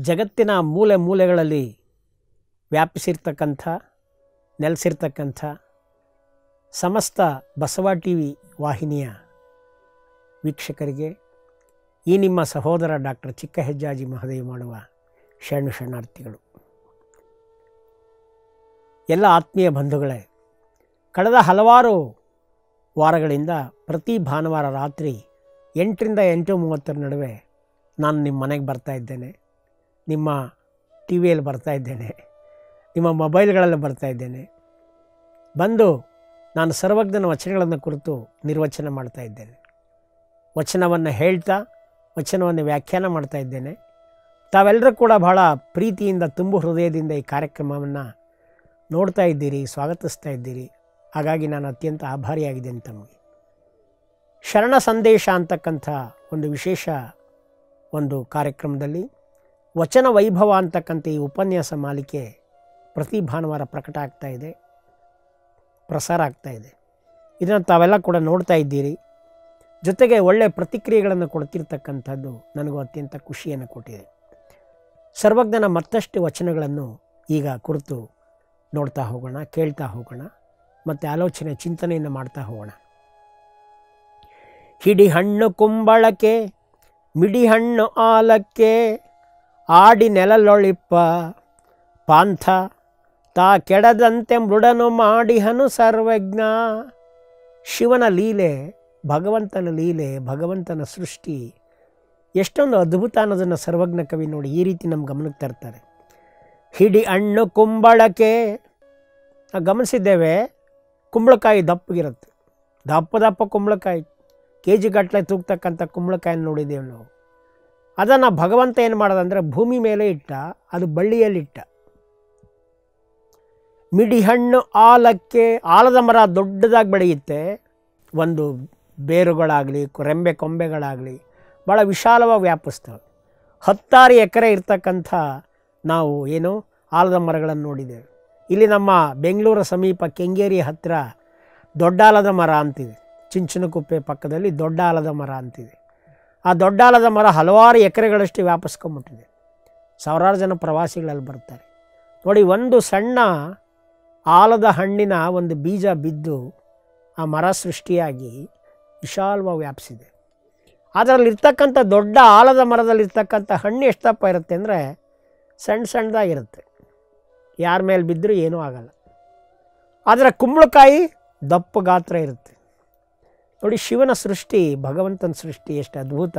ಜಗತ್ತಿನ ಮೂಲೆ ಮೂಲೆಗಳಲ್ಲಿ ವ್ಯಾಪಿಸಿರ್ತಕ್ಕಂಥ ನೆಲೆಸಿರ್ತಕ್ಕಂಥ ಸಮಸ್ತ ಬಸವ ಟಿ ವಿ ವಾಹಿನಿಯ ವೀಕ್ಷಕರಿಗೆ ಈ ನಿಮ್ಮ ಸಹೋದರ ಡಾಕ್ಟರ್ ಚಿಕ್ಕ ಹೆಜ್ಜಾಜಿ ಮಹದೇವಿ ಮಾಡುವ ಶರಣು ಶರಣಾರ್ಥಿಗಳು ಎಲ್ಲ ಆತ್ಮೀಯ ಬಂಧುಗಳೇ ಕಳೆದ ಹಲವಾರು ವಾರಗಳಿಂದ ಪ್ರತಿ ಭಾನುವಾರ ರಾತ್ರಿ ಎಂಟರಿಂದ ಎಂಟು ಮೂವತ್ತರ ನಡುವೆ ನಾನು ನಿಮ್ಮ ಮನೆಗೆ ಬರ್ತಾ ಇದ್ದೇನೆ ನಿಮ್ಮ ಟಿ ವಿಯಲ್ಲಿ ಬರ್ತಾ ಇದ್ದೇನೆ ನಿಮ್ಮ ಮೊಬೈಲ್ಗಳಲ್ಲಿ ಬರ್ತಾ ಇದ್ದೇನೆ ಬಂದು ನಾನು ಸರ್ವಜ್ಞನ ವಚನಗಳನ್ನು ಕುರಿತು ನಿರ್ವಚನ ಮಾಡ್ತಾ ಇದ್ದೇನೆ ವಚನವನ್ನು ಹೇಳ್ತಾ ವಚನವನ್ನು ವ್ಯಾಖ್ಯಾನ ಮಾಡ್ತಾ ಇದ್ದೇನೆ ತಾವೆಲ್ಲರೂ ಕೂಡ ಬಹಳ ಪ್ರೀತಿಯಿಂದ ತುಂಬು ಹೃದಯದಿಂದ ಈ ಕಾರ್ಯಕ್ರಮವನ್ನು ನೋಡ್ತಾ ಇದ್ದೀರಿ ಸ್ವಾಗತಿಸ್ತಾ ಇದ್ದೀರಿ ಹಾಗಾಗಿ ನಾನು ಅತ್ಯಂತ ಆಭಾರಿಯಾಗಿದ್ದೇನೆ ತಮಗೆ ಶರಣ ಸಂದೇಶ ಅಂತಕ್ಕಂಥ ಒಂದು ವಿಶೇಷ ಒಂದು ಕಾರ್ಯಕ್ರಮದಲ್ಲಿ ವಚನ ವೈಭವ ಅಂತಕ್ಕಂಥ ಈ ಉಪನ್ಯಾಸ ಮಾಲಿಕೆ ಪ್ರತಿ ಭಾನುವಾರ ಪ್ರಕಟ ಆಗ್ತಾ ಇದೆ ಪ್ರಸಾರ ಆಗ್ತಾ ಇದೆ ಇದನ್ನು ತಾವೆಲ್ಲ ಕೂಡ ನೋಡ್ತಾ ಇದ್ದೀರಿ ಜೊತೆಗೆ ಒಳ್ಳೆಯ ಪ್ರತಿಕ್ರಿಯೆಗಳನ್ನು ಕೊಡ್ತಿರ್ತಕ್ಕಂಥದ್ದು ನನಗೂ ಅತ್ಯಂತ ಖುಷಿಯನ್ನು ಕೊಟ್ಟಿದೆ ಸರ್ವಜ್ಞನ ಮತ್ತಷ್ಟು ವಚನಗಳನ್ನು ಈಗ ಕುರಿತು ನೋಡ್ತಾ ಹೋಗೋಣ ಕೇಳ್ತಾ ಹೋಗೋಣ ಮತ್ತು ಆಲೋಚನೆ ಚಿಂತನೆಯನ್ನು ಮಾಡ್ತಾ ಹೋಗೋಣ ಹಿಡಿ ಹಣ್ಣು ಕುಂಬಳಕ್ಕೆ ಮಿಡಿ ಹಣ್ಣು ಆಲಕ್ಕೆ ಆಡಿ ನೆಲಲೊಳಿಪ್ಪ ಪಾಂಥ ತಾ ಕೆಡದಂತೆ ಮೃಡನು ಮಾಡಿಹನು ಸರ್ವಜ್ಞ ಶಿವನ ಲೀಲೆ ಭಗವಂತನ ಲೀಲೆ ಭಗವಂತನ ಸೃಷ್ಟಿ ಎಷ್ಟೊಂದು ಅದ್ಭುತ ಅನ್ನೋದನ್ನು ಸರ್ವಜ್ಞ ಕವಿ ನೋಡಿ ಈ ರೀತಿ ನಮ್ಮ ಗಮನಕ್ಕೆ ತರ್ತಾರೆ ಹಿಡಿ ಹಣ್ಣು ಕುಂಬಳಕ್ಕೆ ನಾವು ಗಮನಿಸಿದ್ದೇವೆ ಕುಂಬಳಕಾಯಿ ದಪ್ಪಗಿರುತ್ತೆ ದಪ್ಪ ದಪ್ಪ ಕುಂಬಳಕಾಯಿ ಕೆ ಜಿ ಗಟ್ಟಲೆ ತೂಗ್ತಕ್ಕಂಥ ಕುಂಬಳಕಾಯಿನ ನೋಡಿದ್ದೇವೆ ನಾವು ಅದನ್ನು ಭಗವಂತ ಏನು ಮಾಡೋದಂದರೆ ಭೂಮಿ ಮೇಲೆ ಇಟ್ಟ ಅದು ಬಳ್ಳಿಯಲ್ಲಿಟ್ಟ ಮಿಡಿ ಹಣ್ಣು ಆಲಕ್ಕೆ ಆಲದ ಮರ ದೊಡ್ಡದಾಗಿ ಬೆಳೆಯುತ್ತೆ ಒಂದು ಬೇರುಗಳಾಗಲಿ ರೆಂಬೆ ಕೊಂಬೆಗಳಾಗಲಿ ಭಾಳ ವಿಶಾಲವಾಗಿ ವ್ಯಾಪಿಸ್ತವೆ ಹತ್ತಾರು ಎಕರೆ ಇರ್ತಕ್ಕಂಥ ನಾವು ಏನು ಆಲದ ಮರಗಳನ್ನು ನೋಡಿದ್ದೇವೆ ಇಲ್ಲಿ ನಮ್ಮ ಬೆಂಗಳೂರು ಸಮೀಪ ಕೆಂಗೇರಿ ಹತ್ತಿರ ದೊಡ್ಡ ಆಲದ ಮರ ಅಂತಿದೆ ಚಿಂಚನಕುಪ್ಪೆ ಪಕ್ಕದಲ್ಲಿ ದೊಡ್ಡ ಆಲದ ಮರ ಅಂತಿದೆ ಆ ದೊಡ್ಡ ಆಲದ ಮರ ಹಲವಾರು ಎಕರೆಗಳಷ್ಟು ವ್ಯಾಪಿಸ್ಕೊಂಬಿಟ್ಟಿದೆ ಸಾವಿರಾರು ಜನ ಪ್ರವಾಸಿಗಳಲ್ಲಿ ಬರ್ತಾರೆ ನೋಡಿ ಒಂದು ಸಣ್ಣ ಆಲದ ಹಣ್ಣಿನ ಒಂದು ಬೀಜ ಬಿದ್ದು ಆ ಮರ ಸೃಷ್ಟಿಯಾಗಿ ವಿಶಾಲವಾಗಿ ವ್ಯಾಪಿಸಿದೆ ಅದರಲ್ಲಿರ್ತಕ್ಕಂಥ ದೊಡ್ಡ ಆಲದ ಮರದಲ್ಲಿರ್ತಕ್ಕಂಥ ಹಣ್ಣು ಎಷ್ಟಪ್ಪ ಇರುತ್ತೆ ಅಂದರೆ ಸಣ್ಣ ಸಣ್ಣದಾಗಿರುತ್ತೆ ಯಾರ ಮೇಲೆ ಬಿದ್ದರೂ ಏನೂ ಆಗಲ್ಲ ಆದರೆ ಕುಂಬಳಕಾಯಿ ದಪ್ಪ ಗಾತ್ರ ಇರುತ್ತೆ ನೋಡಿ ಶಿವನ ಸೃಷ್ಟಿ ಭಗವಂತನ ಸೃಷ್ಟಿ ಎಷ್ಟು ಅದ್ಭುತ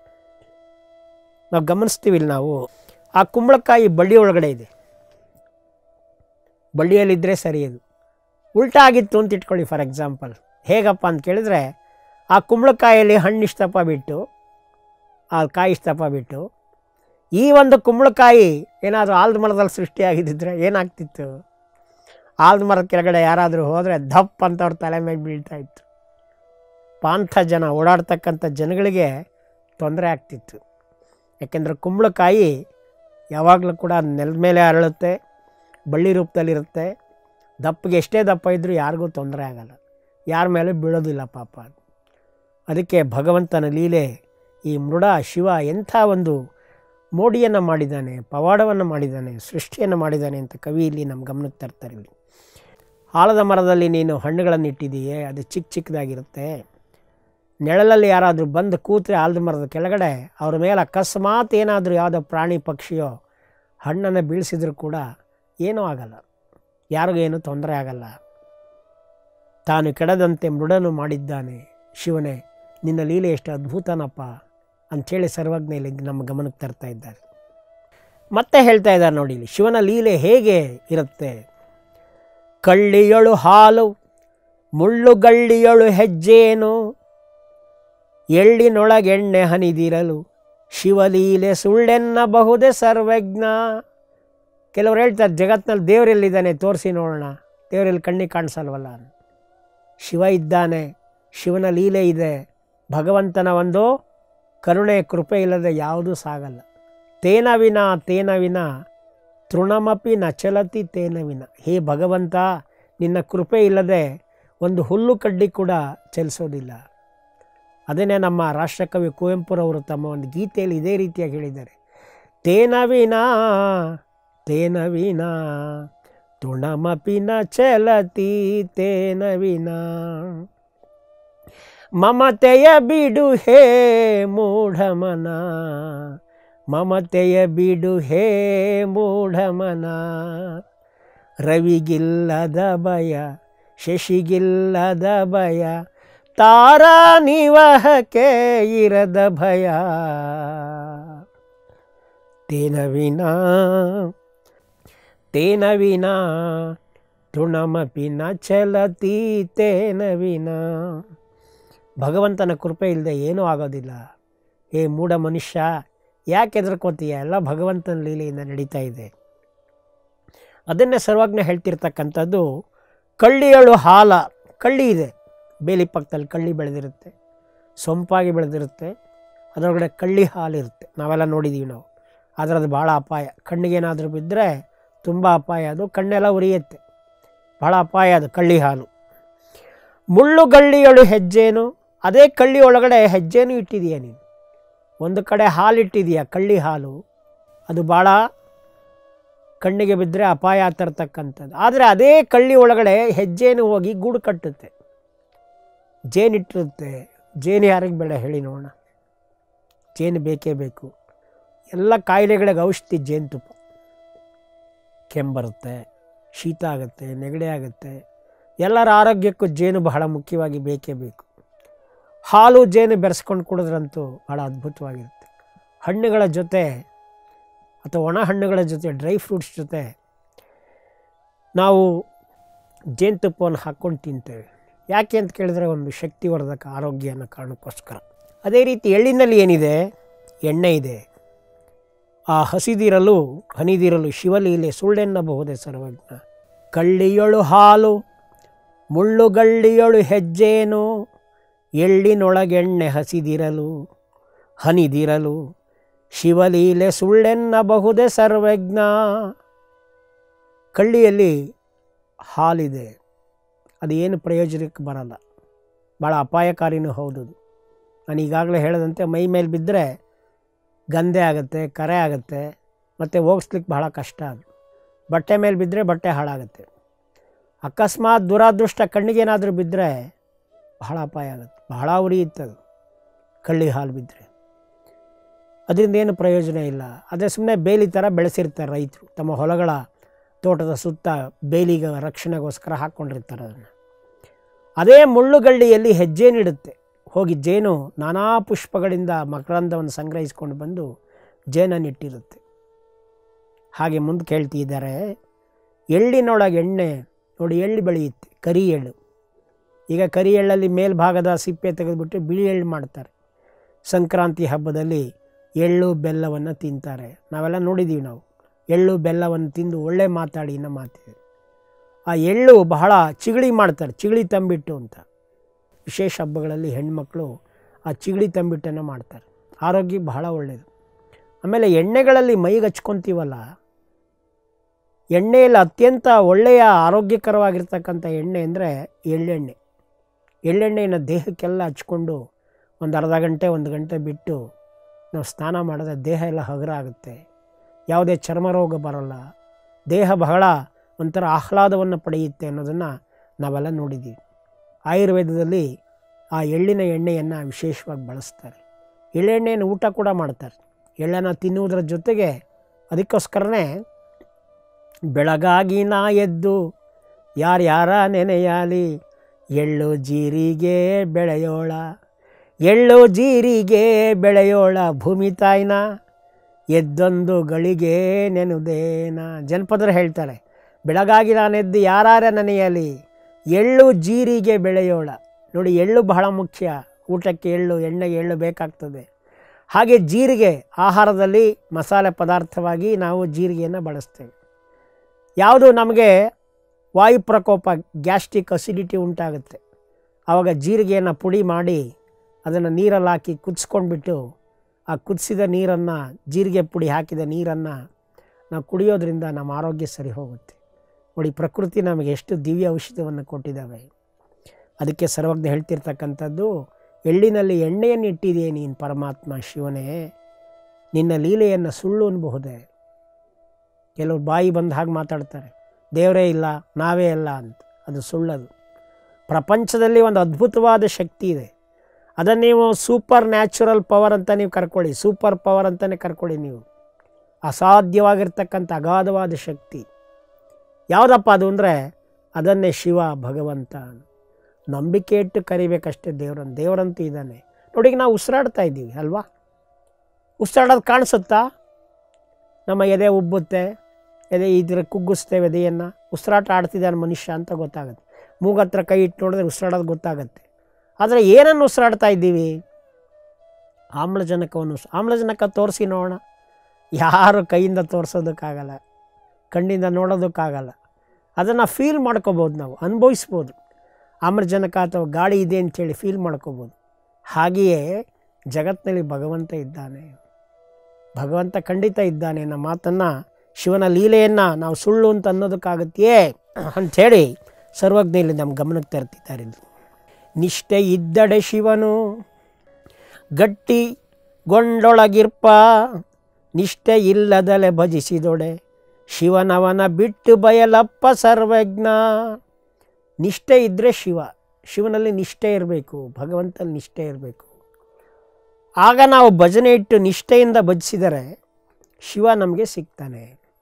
ನಾವು ಗಮನಿಸ್ತೀವಿ ಇಲ್ಲಿ ನಾವು ಆ ಕುಂಬಳಕಾಯಿ ಬಳ್ಳಿ ಒಳಗಡೆ ಇದೆ ಬಳ್ಳಿಯಲ್ಲಿದ್ದರೆ ಸರಿ ಅದು ಉಲ್ಟಾ ಆಗಿತ್ತು ಅಂತ ಇಟ್ಕೊಳ್ಳಿ ಫಾರ್ ಎಕ್ಸಾಂಪಲ್ ಹೇಗಪ್ಪ ಅಂತ ಕೇಳಿದ್ರೆ ಆ ಕುಂಬಳಕಾಯಲ್ಲಿ ಹಣ್ಣು ಇಷ್ಟಪ್ಪ ಬಿಟ್ಟು ಆ ಕಾಯಿ ಇಷ್ಟಪ್ಪ ಬಿಟ್ಟು ಈ ಒಂದು ಕುಂಬಳಕಾಯಿ ಏನಾದರೂ ಆಲದ ಮರದಲ್ಲಿ ಸೃಷ್ಟಿಯಾಗಿದ್ದಿದ್ರೆ ಏನಾಗ್ತಿತ್ತು ಆಲದ ಮರದ ಕೆಳಗಡೆ ಯಾರಾದರೂ ಹೋದರೆ ದಪ್ ಅಂತ ಅವ್ರ ತಲೆ ಮೇಲೆ ಬೀಳ್ತಾ ಇತ್ತು ಪಾಂಥ ಜನ ಓಡಾಡ್ತಕ್ಕಂಥ ಜನಗಳಿಗೆ ತೊಂದರೆ ಆಗ್ತಿತ್ತು ಯಾಕೆಂದರೆ ಕುಂಬಳಕಾಯಿ ಯಾವಾಗಲೂ ಕೂಡ ನೆಲದ ಮೇಲೆ ಅರಳುತ್ತೆ ಬಳ್ಳಿ ರೂಪದಲ್ಲಿರುತ್ತೆ ದಪ್ಪಗೆ ಎಷ್ಟೇ ದಪ್ಪ ಇದ್ದರೂ ಯಾರಿಗೂ ತೊಂದರೆ ಆಗಲ್ಲ ಯಾರ ಮೇಲೆ ಬೀಳೋದಿಲ್ಲ ಪಾಪ ಅದಕ್ಕೆ ಭಗವಂತನ ಲೀಲೆ ಈ ಮೃಡ ಶಿವ ಎಂಥ ಒಂದು ಮೋಡಿಯನ್ನು ಮಾಡಿದ್ದಾನೆ ಪವಾಡವನ್ನು ಮಾಡಿದ್ದಾನೆ ಸೃಷ್ಟಿಯನ್ನು ಮಾಡಿದ್ದಾನೆ ಅಂತ ಕವಿ ಇಲ್ಲಿ ನಮ್ಮ ಗಮನಕ್ಕೆ ತರ್ತಾರೆ ಇಲ್ಲಿ ಆಲದ ಮರದಲ್ಲಿ ನೀನು ಹಣ್ಣುಗಳನ್ನು ಇಟ್ಟಿದೆಯೇ ಅದು ಚಿಕ್ಕ ಚಿಕ್ಕದಾಗಿರುತ್ತೆ ನೆಳಲಲ್ಲಿ ಯಾರಾದರೂ ಬಂದು ಕೂತ್ರೆ ಆಲದ ಮರದ ಕೆಳಗಡೆ ಅವ್ರ ಮೇಲೆ ಅಕಸ್ಮಾತ್ ಏನಾದರೂ ಯಾವುದೋ ಪ್ರಾಣಿ ಪಕ್ಷಿಯೋ ಹಣ್ಣನ್ನು ಬೀಳಿಸಿದ್ರೂ ಕೂಡ ಏನೂ ಆಗಲ್ಲ ಯಾರಿಗೂ ಏನೂ ತೊಂದರೆ ಆಗಲ್ಲ ತಾನು ಕೆಡದಂತೆ ಮೃಡನು ಮಾಡಿದ್ದಾನೆ ಶಿವನೇ ನಿನ್ನ ಲೀಲೆ ಎಷ್ಟು ಅದ್ಭುತನಪ್ಪ ಅಂಥೇಳಿ ಸರ್ವಜ್ಞ ಇಲ್ಲಿ ನಮ್ಮ ಗಮನಕ್ಕೆ ತರ್ತಾ ಇದ್ದಾರೆ ಮತ್ತೆ ಹೇಳ್ತಾ ಇದ್ದಾರೆ ನೋಡಿ ಇಲ್ಲಿ ಶಿವನ ಲೀಲೆ ಹೇಗೆ ಇರುತ್ತೆ ಕಳ್ಳಿಯೊಳು ಹಾಲು ಮುಳ್ಳುಗಳ್ಳಿಯೊಳು ಹೆಜ್ಜೇನು ಎಳ್ಳಿನೊಳಗೆಣ್ಣೆ ಹನಿದಿರಲು ಶಿವಲೀಲೆ ಸುಳ್ಳೆನ್ನಬಹುದೇ ಸರ್ವಜ್ಞ ಕೆಲವ್ರು ಹೇಳ್ತಾರೆ ಜಗತ್ತಿನಲ್ಲಿ ದೇವರೆಲ್ಲಿದ್ದಾನೆ ತೋರಿಸಿ ನೋಡೋಣ ದೇವರಲ್ಲಿ ಕಣ್ಣಿಗೆ ಕಾಣಿಸಲ್ವಲ್ಲ ಶಿವ ಇದ್ದಾನೆ ಶಿವನ ಲೀಲೆ ಇದೆ ಭಗವಂತನ ಒಂದು ಕರುಣೆ ಕೃಪೆ ಇಲ್ಲದೆ ಯಾವುದೂ ಸಾಗಲ್ಲ ತೇನ ವಿನ ತೇನ ವಿನ ತೃಣಮಪಿ ನ ಚಲತಿ ತೇನ ವಿನ ಹೇ ಭಗವಂತ ನಿನ್ನ ಕೃಪೆ ಇಲ್ಲದೆ ಒಂದು ಹುಲ್ಲು ಕಡ್ಡಿ ಕೂಡ ಚಲಿಸೋದಿಲ್ಲ ಅದನ್ನೇ ನಮ್ಮ ರಾಷ್ಟ್ರಕವಿ ಕುವೆಂಪುರವರು ತಮ್ಮ ಒಂದು ಗೀತೆಯಲ್ಲಿ ಇದೇ ರೀತಿಯಾಗಿ ಹೇಳಿದ್ದಾರೆ ತೇನ ವಿನಾ ತೇನ ವಿನಾ ತೃಣಮಪಿ ನ ಚಲತಿ ತೇನ ವಿನಾ ಮಮತೆಯ ಬಿಡು ಹೇ ಮೂಢಮನ ಮಮತೆಯ ಬಿಡು ಹೇ ಮೂಢಮನ ರವಿಗಿಲ್ಲದ ಭಯ ಶಶಿಗಿಲ್ಲದ ಭಯ ತಾರಾ ನಿವಾಹಕ್ಕೆ ಇರದ ಭಯ ತೇನ ವಿನಾ ತೇನ ವಿನಾ ತೃಣಮಪಿ ನ ಚಲತಿ ತೇನ ವಿನಾ ಭಗವಂತನ ಕೃಪೆ ಇಲ್ಲದೆ ಏನೂ ಆಗೋದಿಲ್ಲ ಏ ಮೂಢ ಮನುಷ್ಯ ಯಾಕೆ ಹೆದರ್ಕೋತೀಯ ಎಲ್ಲ ಭಗವಂತನ ಲೀಲೆಯಿಂದ ನಡೀತಾ ಇದೆ ಅದನ್ನೇ ಸರ್ವಜ್ಞ ಹೇಳ್ತಿರ್ತಕ್ಕಂಥದ್ದು ಕಳ್ಳಿಯಳು ಹಾಲ ಕಳ್ಳಿ ಇದೆ ಬೇಲಿ ಪಕ್ಕದಲ್ಲಿ ಕಳ್ಳಿ ಬೆಳೆದಿರುತ್ತೆ ಸೊಂಪಾಗಿ ಬೆಳೆದಿರುತ್ತೆ ಅದರೊಳಗಡೆ ಕಳ್ಳಿ ಹಾಲು ಇರುತ್ತೆ ನಾವೆಲ್ಲ ನೋಡಿದ್ದೀವಿ ನಾವು ಆದರೆ ಅದು ಭಾಳ ಅಪಾಯ ಕಣ್ಣಿಗೇನಾದರೂ ಬಿದ್ದರೆ ತುಂಬ ಅಪಾಯ ಅದು ಕಣ್ಣೆಲ್ಲ ಉರಿಯುತ್ತೆ ಭಾಳ ಅಪಾಯ ಅದು ಕಳ್ಳಿ ಹಾಲು ಮುಳ್ಳು ಗಳ್ಳಿಯಳು ಹೆಜ್ಜೇನು ಅದೇ ಕಳ್ಳಿ ಒಳಗಡೆ ಹೆಜ್ಜೆನೂ ಇಟ್ಟಿದೀಯ ನೀನು ಒಂದು ಕಡೆ ಹಾಲು ಇಟ್ಟಿದೀಯ ಕಳ್ಳಿ ಹಾಲು ಅದು ಭಾಳ ಕಣ್ಣಿಗೆ ಬಿದ್ದರೆ ಅಪಾಯ ತರ್ತಕ್ಕಂಥದ್ದು ಆದರೆ ಅದೇ ಕಳ್ಳಿ ಒಳಗಡೆ ಹೆಜ್ಜೆನು ಹೋಗಿ ಗೂಡು ಕಟ್ಟುತ್ತೆ ಜೇನಿಟ್ಟಿರುತ್ತೆ ಜೇನು ಯಾರಿಗೆ ಬೇಡ ಹೇಳಿ ನೋಡೋಣ ಜೇನು ಬೇಕೇ ಬೇಕು ಎಲ್ಲ ಕಾಯಿಲೆಗಳಿಗೆ ಔಷಧಿ ಜೇನುತುಪ್ಪ ಕೆಂಬರುತ್ತೆ ಶೀತ ಆಗುತ್ತೆ ನೆಗಡಿ ಆಗುತ್ತೆ ಎಲ್ಲರ ಆರೋಗ್ಯಕ್ಕೂ ಜೇನು ಬಹಳ ಮುಖ್ಯವಾಗಿ ಬೇಕೇ ಬೇಕು ಹಾಲು ಜೇನು ಬೆರೆಸ್ಕೊಂಡು ಕುಡಿದ್ರಂತೂ ಭಾಳ ಅದ್ಭುತವಾಗಿರುತ್ತೆ ಹಣ್ಣುಗಳ ಜೊತೆ ಅಥವಾ ಒಣ ಹಣ್ಣುಗಳ ಜೊತೆ ಡ್ರೈ ಫ್ರೂಟ್ಸ್ ಜೊತೆ ನಾವು ಜೇನುತುಪ್ಪವನ್ನು ಹಾಕ್ಕೊಂಡು ತಿಂತೇವೆ ಯಾಕೆ ಅಂತ ಕೇಳಿದ್ರೆ ಒಂದು ಶಕ್ತಿವರ್ಧಕ ಆರೋಗ್ಯ ಅನ್ನೋ ಕಾರಣಕ್ಕೋಸ್ಕರ ಅದೇ ರೀತಿ ಎಳ್ಳಿನಲ್ಲಿ ಏನಿದೆ ಎಣ್ಣೆ ಇದೆ ಆ ಹಸಿದಿರಲು ಹನಿದಿರಲು ಶಿವಲೀಲೆ ಸುಳ್ಳೆನ್ನಬಹುದೇ ಸರ್ವಜ್ಞ ಕಳ್ಳಿಯೊಳು ಹಾಲು ಮುಳ್ಳುಗಳ್ಳಿಯೊಳು ಹೆಜ್ಜೇನು ಎಳ್ಳಿನೊಳಗೆಣ್ಣೆ ಹಸಿದಿರಲು ಹನಿದಿರಲು ಶಿವಲೀಲೆ ಸುಳ್ಳೆನ್ನಬಹುದೇ ಸರ್ವಜ್ಞ ಕಳ್ಳಿಯಲ್ಲಿ ಹಾಲಿದೆ ಅದು ಏನು ಪ್ರಯೋಜನಕ್ಕೆ ಬರಲ್ಲ ಭಾಳ ಅಪಾಯಕಾರಿನೂ ಹೌದು ಅದು. ನಾನು ಈಗಾಗಲೇ ಹೇಳದಂತೆ ಮೈ ಮೇಲೆ ಬಿದ್ದರೆ ಗಂಧೆ ಆಗುತ್ತೆ ಕರೆ ಆಗುತ್ತೆ ಮತ್ತು ಹೋಗಿಸ್ಲಿಕ್ಕೆ ಬಹಳ ಕಷ್ಟ ಅದು ಬಟ್ಟೆ ಮೇಲೆ ಬಿದ್ದರೆ ಬಟ್ಟೆ ಹಾಳಾಗುತ್ತೆ ಅಕಸ್ಮಾತ್ ದುರಾದೃಷ್ಟ ಕಣ್ಣಿಗೇನಾದರೂ ಬಿದ್ದರೆ ಬಹಳ ಅಪಾಯ ಆಗುತ್ತೆ ಬಹಳ ಉರಿಯುತ್ತದು ಕಳ್ಳಿ ಹಾಲು ಬಿದ್ದರೆ ಅದರಿಂದ ಏನು ಪ್ರಯೋಜನ ಇಲ್ಲ ಅದೇ ಸುಮ್ಮನೆ ಬೇಲಿ ಥರ ಬೆಳೆಸಿರ್ತಾರೆ ರೈತರು ತಮ್ಮ ಹೊಲಗಳ ತೋಟದ ಸುತ್ತ ಬೇಲಿಗೆ ರಕ್ಷಣೆಗೋಸ್ಕರ ಹಾಕ್ಕೊಂಡಿರ್ತಾರೆ ಅದನ್ನು ಅದೇ ಮುಳ್ಳುಗಳ್ಳಿಯಲ್ಲಿ ಹೆಜ್ಜೇನಿಡುತ್ತೆ ಹೋಗಿ ಜೇನು ನಾನಾ ಪುಷ್ಪಗಳಿಂದ ಮಕರಂದವನ್ನು ಸಂಗ್ರಹಿಸ್ಕೊಂಡು ಬಂದು ಜೇನನ್ನಿಟ್ಟಿರುತ್ತೆ ಹಾಗೆ ಮುಂದೆ ಕೇಳ್ತಿದ್ದಾರೆ ಎಳ್ಳಿನೊಳಗೆ ಎಣ್ಣೆ ನೋಡಿ ಎಳ್ಳು ಬೆಳೆಯುತ್ತೆ ಕರಿ ಎಳ್ಳು ಈಗ ಕರಿ ಎಳ್ಳಲ್ಲಿ ಮೇಲ್ಭಾಗದ ಸಿಪ್ಪೆ ತೆಗೆದುಬಿಟ್ಟು ಬಿಳಿ ಎಳ್ಳು ಮಾಡ್ತಾರೆ ಸಂಕ್ರಾಂತಿ ಹಬ್ಬದಲ್ಲಿ ಎಳ್ಳು ಬೆಲ್ಲವನ್ನು ತಿಂತಾರೆ ನಾವೆಲ್ಲ ನೋಡಿದ್ದೀವಿ ನಾವು ಎಳ್ಳು ಬೆಲ್ಲವನ್ನು ತಿಂದು ಒಳ್ಳೆ ಮಾತಾಡಿ ಅನ್ನೋ ಮಾತಿದೆ ಆ ಎಳ್ಳು ಬಹಳ ಚಿಗಳಿ ಮಾಡ್ತಾರೆ ಚಿಗಳಿ ತಂಬಿಟ್ಟು ಅಂತ ವಿಶೇಷ ಹಬ್ಬಗಳಲ್ಲಿ ಹೆಣ್ಮಕ್ಳು ಆ ಚಿಗಳಿ ತಂಬಿಟ್ಟನ್ನು ಮಾಡ್ತಾರೆ ಆರೋಗ್ಯಕ್ಕೆ ಬಹಳ ಒಳ್ಳೆಯದು ಆಮೇಲೆ ಎಣ್ಣೆಗಳಲ್ಲಿ ಮೈಗೆ ಹಚ್ಕೊತೀವಲ್ಲ ಎಣ್ಣೆಯಲ್ಲಿ ಅತ್ಯಂತ ಒಳ್ಳೆಯ ಆರೋಗ್ಯಕರವಾಗಿರ್ತಕ್ಕಂಥ ಎಣ್ಣೆ ಅಂದರೆ ಎಳ್ಳೆಣ್ಣೆ ಎಳ್ಳೆಣ್ಣೆಯನ್ನು ದೇಹಕ್ಕೆಲ್ಲ ಹಚ್ಕೊಂಡು ಒಂದು ಅರ್ಧ ಗಂಟೆ ಒಂದು ಗಂಟೆ ಬಿಟ್ಟು ನಾವು ಸ್ನಾನ ಮಾಡಿದ್ರೆ ದೇಹ ಎಲ್ಲ ಹಗುರ ಆಗುತ್ತೆ ಯಾವುದೇ ಚರ್ಮ ರೋಗ ಬರೋಲ್ಲ ದೇಹ ಬಹಳ ಒಂಥರ ಆಹ್ಲಾದವನ್ನು ಪಡೆಯುತ್ತೆ ಅನ್ನೋದನ್ನು ನಾವೆಲ್ಲ ನೋಡಿದ್ದೀವಿ ಆಯುರ್ವೇದದಲ್ಲಿ ಆ ಎಳ್ಳಿನ ಎಣ್ಣೆಯನ್ನು ವಿಶೇಷವಾಗಿ ಬಳಸ್ತಾರೆ ಎಳ್ಳೆಣ್ಣೆಯನ್ನು ಊಟ ಕೂಡ ಮಾಡ್ತಾರೆ ಎಳ್ಳನ್ನು ತಿನ್ನುವುದರ ಜೊತೆಗೆ ಅದಕ್ಕೋಸ್ಕರನೇ ಬೆಳಗಾಗಿ ನಾ ಎದ್ದು ಯಾರ್ಯಾರ ನೆನೆಯಾಲಿ ಎಳ್ಳು ಜೀರಿಗೆ ಬೆಳೆಯೋಳ ಎಳ್ಳು ಜೀರಿಗೆ ಬೆಳೆಯೋಳ ಭೂಮಿ ತಾಯಿನ ಎದ್ದೊಂದು ಗಳಿಗೆ ನೆನುದೇನ ಜನಪದರು ಹೇಳ್ತಾರೆ ಬೆಳಗಾಗಿ ನಾನೆದ್ದು ಯಾರ್ಯಾರ ನೆನೆಯಲಿ ಎಳ್ಳು ಜೀರಿಗೆ ಬೆಳೆಯೋಳ ನೋಡಿ ಎಳ್ಳು ಬಹಳ ಮುಖ್ಯ ಊಟಕ್ಕೆ ಎಳ್ಳು ಎಣ್ಣೆಗೆ ಎಳ್ಳು ಬೇಕಾಗ್ತದೆ ಹಾಗೆ ಜೀರಿಗೆ ಆಹಾರದಲ್ಲಿ ಮಸಾಲೆ ಪದಾರ್ಥವಾಗಿ ನಾವು ಜೀರಿಗೆಯನ್ನು ಬಳಸ್ತೇವೆ ಯಾವುದು ನಮಗೆ ವಾಯು ಪ್ರಕೋಪ ಗ್ಯಾಸ್ಟ್ರಿಕ್ ಅಸಿಡಿಟಿ ಉಂಟಾಗುತ್ತೆ ಆವಾಗ ಜೀರಿಗೆಯನ್ನು ಪುಡಿ ಮಾಡಿ ಅದನ್ನು ನೀರಲ್ಲಿ ಹಾಕಿ ಕುದಿಸ್ಕೊಂಡ್ಬಿಟ್ಟು ಆ ಕುದಿಸಿದ ನೀರನ್ನು ಜೀರಿಗೆ ಪುಡಿ ಹಾಕಿದ ನೀರನ್ನು ನಾವು ಕುಡಿಯೋದ್ರಿಂದ ನಮ್ಮ ಆರೋಗ್ಯ ಸರಿ ಹೋಗುತ್ತೆ ನೋಡಿ ಪ್ರಕೃತಿ ನಮಗೆ ಎಷ್ಟು ದಿವ್ಯ ಔಷಧವನ್ನು ಕೊಟ್ಟಿದ್ದಾವೆ ಅದಕ್ಕೆ ಸರ್ವಜ್ಞ ಹೇಳ್ತಿರ್ತಕ್ಕಂಥದ್ದು ಎಳ್ಳಿನಲ್ಲಿ ಎಣ್ಣೆಯನ್ನು ಇಟ್ಟಿದೆಯೇ ನೀನು ಪರಮಾತ್ಮ ಶಿವನೇ ನಿನ್ನ ಲೀಲೆಯನ್ನು ಸುಳ್ಳು ಅನ್ಬಹುದೇ ಕೆಲವರು ಬಾಯಿ ಬಂದು ಹಾಗೆ ಮಾತಾಡ್ತಾರೆ ದೇವರೇ ಇಲ್ಲ ನಾವೇ ಅಲ್ಲ ಅಂತ ಅದು ಸುಳ್ಳದು ಪ್ರಪಂಚದಲ್ಲಿ ಒಂದು ಅದ್ಭುತವಾದ ಶಕ್ತಿ ಇದೆ ಅದನ್ನು ನೀವು ಸೂಪರ್ ನ್ಯಾಚುರಲ್ ಪವರ್ ಅಂತ ನೀವು ಕರ್ಕೊಳ್ಳಿ ಸೂಪರ್ ಪವರ್ ಅಂತಲೇ ಕರ್ಕೊಳ್ಳಿ ನೀವು ಅಸಾಧ್ಯವಾಗಿರ್ತಕ್ಕಂಥ ಅಗಾಧವಾದ ಶಕ್ತಿ ಯಾವುದಪ್ಪ ಅದು ಅಂದರೆ ಅದನ್ನೇ ಶಿವ ಭಗವಂತ ನಂಬಿಕೆ ಇಟ್ಟು ಕರಿಬೇಕಷ್ಟೇ ದೇವರನ್ನು ದೇವರಂತೂ ಇದ್ದಾನೆ ನೋಡಿ ಈಗ ನಾವು ಉಸಿರಾಡ್ತಾ ಇದ್ದೀವಿ ಅಲ್ವಾ ಉಸಿರಾಡೋದು ಕಾಣಿಸುತ್ತಾ ನಮ್ಮ ಎದೆ ಉಬ್ಬುತ್ತೆ ಎದೆ ಇದ್ರೆ ಕುಗ್ಗಿಸ್ತೇವೆ ಎದೆಯನ್ನು ಉಸಿರಾಟ ಆಡ್ತಿದ್ದಾನೆ ಮನುಷ್ಯ ಅಂತ ಗೊತ್ತಾಗುತ್ತೆ ಮೂಗತ್ರ ಕೈ ಇಟ್ಟು ನೋಡಿದ್ರೆ ಉಸಿರಾಡೋದು ಗೊತ್ತಾಗುತ್ತೆ ಆದರೆ ಏನನ್ನು ಉಸಿರಾಡ್ತಾ ಇದ್ದೀವಿ ಆಮ್ಲಜನಕವನ್ನು ಉಸ್- ಆಮ್ಲಜನಕ ತೋರಿಸಿ ನೋಡೋಣ ಯಾರು ಕೈಯಿಂದ ತೋರಿಸೋದಕ್ಕಾಗಲ್ಲ ಕಣ್ಣಿಂದ ನೋಡೋದಕ್ಕಾಗಲ್ಲ ಅದನ್ನು ಫೀಲ್ ಮಾಡ್ಕೋಬೋದು ನಾವು ಅನುಭವಿಸ್ಬೋದು ಆಮ್ಲಜನಕ ಅಥವಾ ಗಾಳಿ ಇದೆ ಅಂಥೇಳಿ ಫೀಲ್ ಮಾಡ್ಕೋಬೋದು ಹಾಗೆಯೇ ಜಗತ್ತಿನಲ್ಲಿ ಭಗವಂತ ಇದ್ದಾನೆ ಭಗವಂತ ಖಂಡಿತ ಇದ್ದಾನೆ ಅನ್ನೋ ಮಾತನ್ನು ಶಿವನ ಲೀಲೆಯನ್ನು ನಾವು ಸುಳ್ಳು ಅಂತ ಅನ್ನೋದಕ್ಕಾಗತ್ತೆಯೇ ಅಂಥೇಳಿ ಸರ್ವಜ್ಞ ಇಲ್ಲಿ ನಮ್ಮ ಗಮನಕ್ಕೆ ತರ್ತಿದ್ದಾರೆ ಇಲ್ಲಿ. ನಿಷ್ಠೆ ಇದ್ದಡೆ ಶಿವನು ಗಟ್ಟಿ ಗೊಂಡೊಳಗಿರ್ಪ ನಿಷ್ಠೆ ಇಲ್ಲದಲೆ ಭಜಿಸಿದೊಡೆ ಶಿವನವನ ಬಿಟ್ಟು ಬಯಲಪ್ಪ ಸರ್ವಜ್ಞ ನಿಷ್ಠೆ ಇದ್ದರೆ ಶಿವ ಶಿವನಲ್ಲಿ ನಿಷ್ಠೆ ಇರಬೇಕು ಭಗವಂತನ ನಿಷ್ಠೆ ಇರಬೇಕು ಆಗ ನಾವು ಭಜನೆ ಇಟ್ಟು ನಿಷ್ಠೆಯಿಂದ ಭಜಿಸಿದರೆ ಶಿವ ನಮಗೆ ಸಿಗ್ತಾನೆ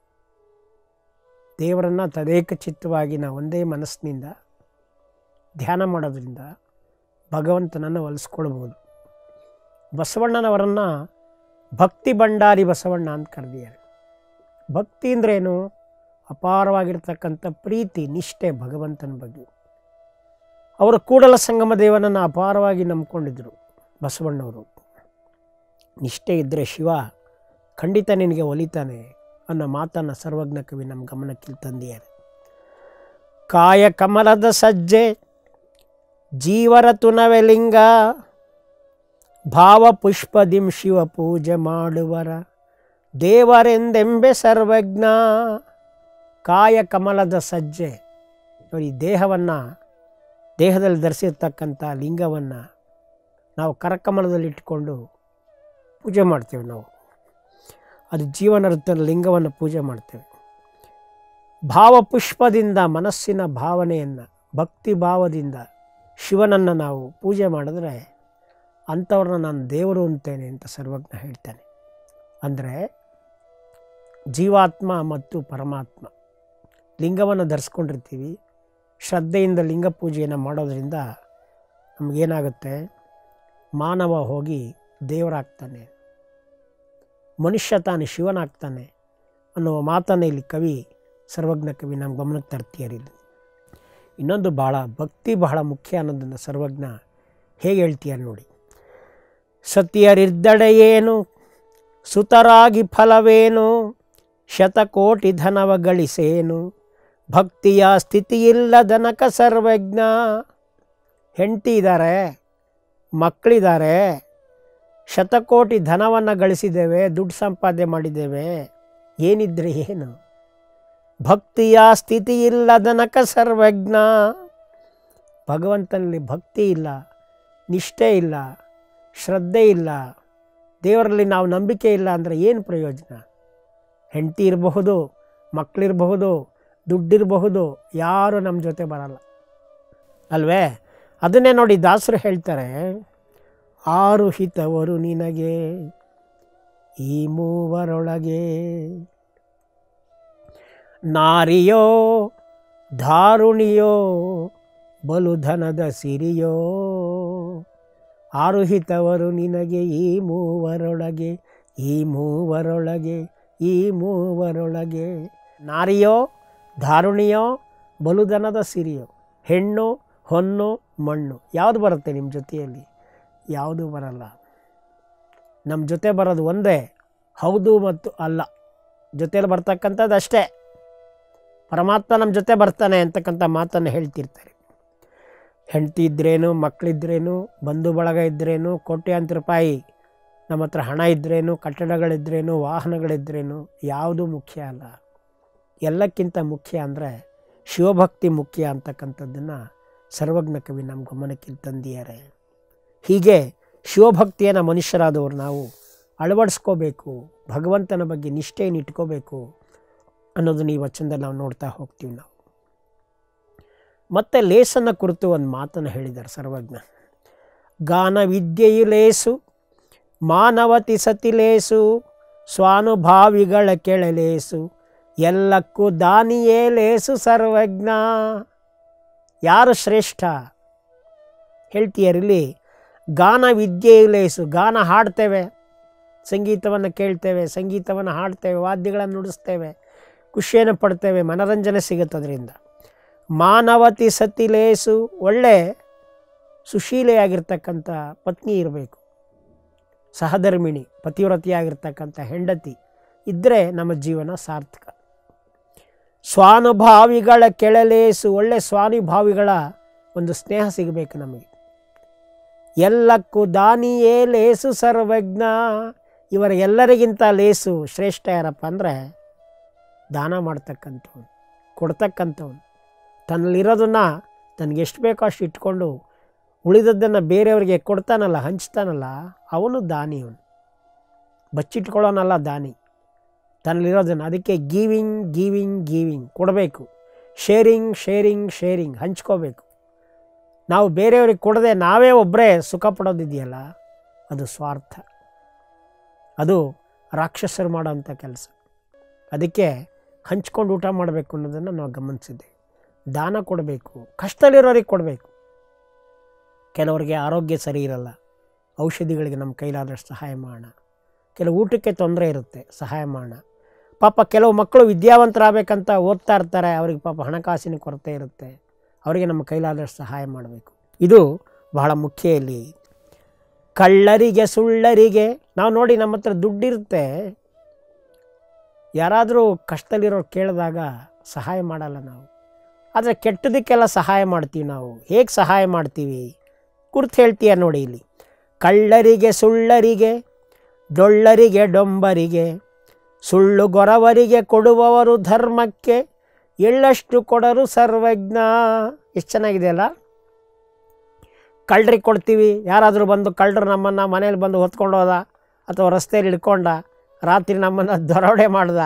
ದೇವರನ್ನು ತದೇಕ ಚಿತ್ತವಾಗಿ ನಾವು ಒಂದೇ ಮನಸ್ಸಿನಿಂದ ಧ್ಯಾನ ಮಾಡೋದ್ರಿಂದ ಭಗವಂತನನ್ನು ಒಲಿಸ್ಕೊಳ್ಬೋದು ಬಸವಣ್ಣನವರನ್ನು ಭಕ್ತಿ ಭಂಡಾರಿ ಬಸವಣ್ಣ ಅಂತ ಕರೆದಿದ್ದಾರೆ ಭಕ್ತಿ ಅಂದ್ರೇನು ಅಪಾರವಾಗಿರ್ತಕ್ಕಂಥ ಪ್ರೀತಿ ನಿಷ್ಠೆ ಭಗವಂತನ ಬಗ್ಗೆ ಅವರು ಕೂಡಲ ಸಂಗಮ ದೇವನನ್ನು ಅಪಾರವಾಗಿ ನಂಬ್ಕೊಂಡಿದ್ದರು ಬಸವಣ್ಣವರು ನಿಷ್ಠೆ ಇದ್ದರೆ ಶಿವ ಖಂಡಿತ ನಿನಗೆ ಒಲಿತಾನೆ ಅನ್ನೋ ಮಾತನ್ನು ಸರ್ವಜ್ಞ ಕವಿ ನಮ್ಮ ಗಮನಕ್ಕೆ ತಂದಿದ್ದಾರೆ ಕಾಯ ಕಮಲದ ಸಜ್ಜೆ ಜೀವರ ತುನವೆ ಲಿಂಗ ಭಾವ ಪುಷ್ಪದಿಂ ಶಿವ ಪೂಜೆ ಮಾಡುವರ ದೇವರೆಂದೆಂಬೆ ಸರ್ವಜ್ಞ ಕಾಯ ಕಮಲದ ಸಜ್ಜೆ ನೋಡಿ ದೇಹವನ್ನು ದೇಹದಲ್ಲಿ ಧರಿಸಿರ್ತಕ್ಕಂಥ ಲಿಂಗವನ್ನು ನಾವು ಕರಕಮಲದಲ್ಲಿ ಇಟ್ಕೊಂಡು ಪೂಜೆ ಮಾಡ್ತೇವೆ ನಾವು ಅದು ಜೀವನ ವೃತ್ತದ ಲಿಂಗವನ್ನು ಪೂಜೆ ಮಾಡ್ತೇವೆ ಭಾವಪುಷ್ಪದಿಂದ ಮನಸ್ಸಿನ ಭಾವನೆಯನ್ನು ಭಕ್ತಿ ಭಾವದಿಂದ ಶಿವನನ್ನು ನಾವು ಪೂಜೆ ಮಾಡಿದ್ರೆ ಅಂಥವ್ರನ್ನ ನಾನು ದೇವರು ಅಂತೇನೆ ಅಂತ ಸರ್ವಜ್ಞ ಹೇಳ್ತಾನೆ ಅಂದರೆ ಜೀವಾತ್ಮ ಮತ್ತು ಪರಮಾತ್ಮ ಲಿಂಗವನ್ನು ಧರಿಸ್ಕೊಂಡಿರ್ತೀವಿ ಶ್ರದ್ಧೆಯಿಂದ ಲಿಂಗ ಪೂಜೆಯನ್ನು ಮಾಡೋದ್ರಿಂದ ನಮಗೇನಾಗುತ್ತೆ ಮಾನವ ಹೋಗಿ ದೇವರಾಗ್ತಾನೆ ಮನುಷ್ಯ ತಾನು ಶಿವನಾಗ್ತಾನೆ ಅನ್ನುವ ಮಾತನ್ನು ಇಲ್ಲಿ ಕವಿ ಸರ್ವಜ್ಞ ಕವಿ ನಮ್ಮ ಗಮನಕ್ಕೆ ತರ್ತೀಯರಿ ಇಲ್ಲಿ ಇನ್ನೊಂದು ಬಹಳ ಭಕ್ತಿ ಬಹಳ ಮುಖ್ಯ ಅನ್ನೋದನ್ನು ಸರ್ವಜ್ಞ ಹೇಗೆ ಹೇಳ್ತೀಯ ನೋಡಿ ಸತಿಯರಿದ್ದಡೆ ಏನು ಸುತರಾಗಿ ಫಲವೇನು ಶತಕೋಟಿ ಧನವ ಗಳಿಸೇನು ಭಕ್ತಿಯ ಸ್ಥಿತಿಯಿಲ್ಲದನಕ ಸರ್ವಜ್ಞ ಹೆಂಡತಿ ಇದ್ದಾರೆ ಮಕ್ಕಳಿದ್ದಾರೆ ಶತಕೋಟಿ ಧನವನ್ನು ಗಳಿಸಿದ್ದೇವೆ ದುಡ್ಡು ಸಂಪಾದನೆ ಮಾಡಿದ್ದೇವೆ ಏನಿದ್ರೆ ಏನು ಭಕ್ತಿಯ ಸ್ಥಿತಿ ಇಲ್ಲದನಕ ಸರ್ವಜ್ಞ ಭಗವಂತನಲ್ಲಿ ಭಕ್ತಿ ಇಲ್ಲ ನಿಷ್ಠೆ ಇಲ್ಲ ಶ್ರದ್ಧೆ ಇಲ್ಲ ದೇವರಲ್ಲಿ ನಾವು ನಂಬಿಕೆ ಇಲ್ಲ ಅಂದರೆ ಏನು ಪ್ರಯೋಜನ ಹೆಂಡತಿ ಇರಬಹುದು ಮಕ್ಕಳಿರಬಹುದು ದುಡ್ಡಿರಬಹುದು ಯಾರು ನಮ್ಮ ಜೊತೆ ಬರಲ್ಲ ಅಲ್ವೇ ಅದನ್ನೇ ನೋಡಿ ದಾಸರು ಹೇಳ್ತಾರೆ ಆರು ಹಿತವರು ನಿನಗೆ ಈ ಮೂವರೊಳಗೆ ನಾರಿಯೋ ಧಾರುಣಿಯೋ ಬಲುಧನದ ಸಿರಿಯೋ ಆರು ಹಿತವರು ನಿನಗೆ ಈ ಮೂವರೊಳಗೆ ಈ ಮೂವರೊಳಗೆ ಈ ಮೂವರೊಳಗೆ ನಾರಿಯೋ ಧಾರುಣಿಯೋ ಬಲುಧನದ ಸಿರಿಯೋ ಹೆಣ್ಣು ಹೊನ್ನು ಮಣ್ಣು ಯಾವುದು ಬರುತ್ತೆ ನಿಮ್ಮ ಜೊತೆಯಲ್ಲಿ ಯಾವುದು ಬರಲ್ಲ ನಮ್ಮ ಜೊತೆ ಬರೋದು ಒಂದೇ ಹೌದು ಮತ್ತು ಅಲ್ಲ ಜೊತೆಯಲ್ಲಿ ಬರ್ತಕ್ಕಂಥದ್ದು ಅಷ್ಟೇ ಪರಮಾತ್ಮ ನಮ್ಮ ಜೊತೆ ಬರ್ತಾನೆ ಅಂತಕ್ಕಂಥ ಮಾತನ್ನು ಹೇಳ್ತಿರ್ತಾರೆ ಹೆಂಡತಿ ಇದ್ರೇನು ಮಕ್ಕಳಿದ್ರೇನು ಬಂಧು ಬಳಗ ಇದ್ರೇನು ಕೋಟ್ಯಾಂತರ ರೂಪಾಯಿ ನಮ್ಮ ಹತ್ರ ಹಣ ಇದ್ರೇನು ಕಟ್ಟಡಗಳಿದ್ರೇನು ವಾಹನಗಳಿದ್ರೇನು ಯಾವುದು ಮುಖ್ಯ ಅಲ್ಲ ಎಲ್ಲಕ್ಕಿಂತ ಮುಖ್ಯ ಅಂದರೆ ಶಿವಭಕ್ತಿ ಮುಖ್ಯ ಅಂತಕ್ಕಂಥದ್ದನ್ನು ಸರ್ವಜ್ಞ ಕವಿ ನಮ್ಮ ಗಮನಕ್ಕೆ ತಂದಿದ್ದಾರೆ ಹೀಗೆ ಶಿವಭಕ್ತಿಯನ್ನು ಮನುಷ್ಯರಾದವರು ನಾವು ಅಳವಡಿಸ್ಕೋಬೇಕು ಭಗವಂತನ ಬಗ್ಗೆ ನಿಷ್ಠೆಯನ್ನು ಇಟ್ಕೋಬೇಕು ಅನ್ನೋದನ್ನ ಈ ವಚನದಲ್ಲಿ ನಾವು ನೋಡ್ತಾ ಹೋಗ್ತೀವಿ ನಾವು ಮತ್ತೆ ಲೇಸನ್ನು ಕುರಿತು ಒಂದು ಮಾತನ್ನು ಹೇಳಿದ್ದಾರೆ ಸರ್ವಜ್ಞ ಗಾನ ವಿದ್ಯೆಯು ಲೇಸು ಮಾನವತಿ ಸತಿ ಲೇಸು ಸ್ವಾನುಭಾವಿಗಳ ಕೆಳಲೇಸು ಎಲ್ಲಕ್ಕೂ ದಾನಿಯೇ ಲೇಸು ಸರ್ವಜ್ಞ ಯಾರು ಶ್ರೇಷ್ಠ ಹೇಳ್ತೀಯರಿಲ್ಲಿ ಗಾನ ವಿದ್ಯೆಯು ಲೇಸು ಗಾನ ಹಾಡ್ತೇವೆ ಸಂಗೀತವನ್ನು ಕೇಳ್ತೇವೆ ಸಂಗೀತವನ್ನು ಹಾಡ್ತೇವೆ ವಾದ್ಯಗಳನ್ನು ನುಡಿಸ್ತೇವೆ ಖುಷಿಯನ್ನು ಪಡ್ತೇವೆ ಮನರಂಜನೆ ಸಿಗುತ್ತೆ ಅದರಿಂದ ಮಾನವತಿ ಸತಿ ಲೇಸು ಒಳ್ಳೆ ಸುಶೀಲೆಯಾಗಿರ್ತಕ್ಕಂಥ ಪತ್ನಿ ಇರಬೇಕು ಸಹಧರ್ಮಿಣಿ ಪತಿವ್ರತಿಯಾಗಿರ್ತಕ್ಕಂಥ ಹೆಂಡತಿ ಇದ್ದರೆ ನಮ್ಮ ಜೀವನ ಸಾರ್ಥಕ ಸ್ವಾನುಭಾವಿಗಳ ಕೆಳಲೇಸು ಒಳ್ಳೆ ಸ್ವಾನುಭಾವಿಗಳ ಒಂದು ಸ್ನೇಹ ಸಿಗಬೇಕು ನಮಗೆ ಎಲ್ಲಕ್ಕೂ ದಾನಿಯೇ ಲೇಸು ಸರ್ವಜ್ಞ ಇವರ ಎಲ್ಲರಿಗಿಂತ ಲೇಸು ಶ್ರೇಷ್ಠ ಯಾರಪ್ಪ ಅಂದರೆ ದಾನ ಮಾಡ್ತಕ್ಕಂಥವ್ನು ಕೊಡ್ತಕ್ಕಂಥವ್ನು ತನ್ನಲ್ಲಿರೋದನ್ನು ತನಗೆ ಎಷ್ಟು ಬೇಕೋ ಅಷ್ಟು ಇಟ್ಕೊಂಡು ಉಳಿದದ್ದನ್ನು ಬೇರೆಯವರಿಗೆ ಕೊಡ್ತಾನಲ್ಲ ಹಂಚ್ತಾನಲ್ಲ ಅವನು ದಾನಿ ಅವನು ಬಚ್ಚಿಟ್ಕೊಳ್ಳೋನಲ್ಲ ದಾನಿ ತನ್ನಲ್ಲಿರೋದನ್ನು ಅದಕ್ಕೆ ಗೀವಿಂಗ್ ಗೀವಿಂಗ್ ಗೀವಿಂಗ್ ಕೊಡಬೇಕು ಶೇರಿಂಗ್ ಶೇರಿಂಗ್ ಶೇರಿಂಗ್ ಹಂಚ್ಕೋಬೇಕು ನಾವು ಬೇರೆಯವ್ರಿಗೆ ಕೊಡದೆ ನಾವೇ ಒಬ್ಬರೇ ಸುಖ ಪಡೋದಿದೆಯಲ್ಲ ಅದು ಸ್ವಾರ್ಥ ಅದು ರಾಕ್ಷಸರು ಮಾಡೋಂಥ ಕೆಲಸ ಅದಕ್ಕೆ ಹಂಚ್ಕೊಂಡು ಊಟ ಮಾಡಬೇಕು ಅನ್ನೋದನ್ನು ನಾವು ಗಮನಿಸಿದ್ದೆ ದಾನ ಕೊಡಬೇಕು ಕಷ್ಟದಲ್ಲಿರೋರಿಗೆ ಕೊಡಬೇಕು ಕೆಲವರಿಗೆ ಆರೋಗ್ಯ ಸರಿ ಇರಲ್ಲ ಔಷಧಿಗಳಿಗೆ ನಮ್ಮ ಕೈಲಾದಷ್ಟು ಸಹಾಯ ಮಾಡೋಣ ಕೆಲವು ಊಟಕ್ಕೆ ತೊಂದರೆ ಇರುತ್ತೆ ಸಹಾಯ ಮಾಡೋಣ ಪಾಪ ಕೆಲವು ಮಕ್ಕಳು ವಿದ್ಯಾವಂತರಾಗಬೇಕಂತ ಓದ್ತಾ ಇರ್ತಾರೆ ಅವ್ರಿಗೆ ಪಾಪ ಹಣಕಾಸಿನ ಕೊರತೆ ಇರುತ್ತೆ ಅವರಿಗೆ ನಮ್ಮ ಕೈಲಾದಷ್ಟು ಸಹಾಯ ಮಾಡಬೇಕು ಇದು ಬಹಳ ಮುಖ್ಯ ಇಲ್ಲಿ ಕಳ್ಳರಿಗೆ ಸುಳ್ಳರಿಗೆ ನಾವು ನೋಡಿ ನಮ್ಮ ಹತ್ರ ದುಡ್ಡಿರುತ್ತೆ ಯಾರಾದರೂ ಕಷ್ಟದಲ್ಲಿರೋರು ಕೇಳಿದಾಗ ಸಹಾಯ ಮಾಡಲ್ಲ ನಾವು ಆದರೆ ಕೆಟ್ಟದಕ್ಕೆಲ್ಲ ಸಹಾಯ ಮಾಡ್ತೀವಿ ನಾವು ಹೇಗೆ ಸಹಾಯ ಮಾಡ್ತೀವಿ ಕುರ್ತು ಹೇಳ್ತೀಯ ನೋಡಿ ಇಲ್ಲಿ ಕಳ್ಳರಿಗೆ ಸುಳ್ಳರಿಗೆ ಡೊಳ್ಳರಿಗೆ ಡೊಂಬರಿಗೆ ಸುಳ್ಳು ಗೊರವರಿಗೆ ಕೊಡುವವರು ಧರ್ಮಕ್ಕೆ ಎಳ್ಳಷ್ಟು ಕೊಡರು ಸರ್ವಜ್ಞ ಎಷ್ಟು ಚೆನ್ನಾಗಿದೆ ಅಲ್ಲ ಕಳ್ಳರಿಗೆ ಕೊಡ್ತೀವಿ ಯಾರಾದರೂ ಬಂದು ಕಳ್ಳರು ನಮ್ಮನ್ನು ಮನೇಲಿ ಬಂದು ಹೊತ್ಕೊಂಡು ಹೋದ ಅಥವಾ ರಸ್ತೆಯಲ್ಲಿ ಹಿಡ್ಕೊಂಡ ರಾತ್ರಿ ನಮ್ಮನ್ನು ದರೋಡೆ ಮಾಡ್ದ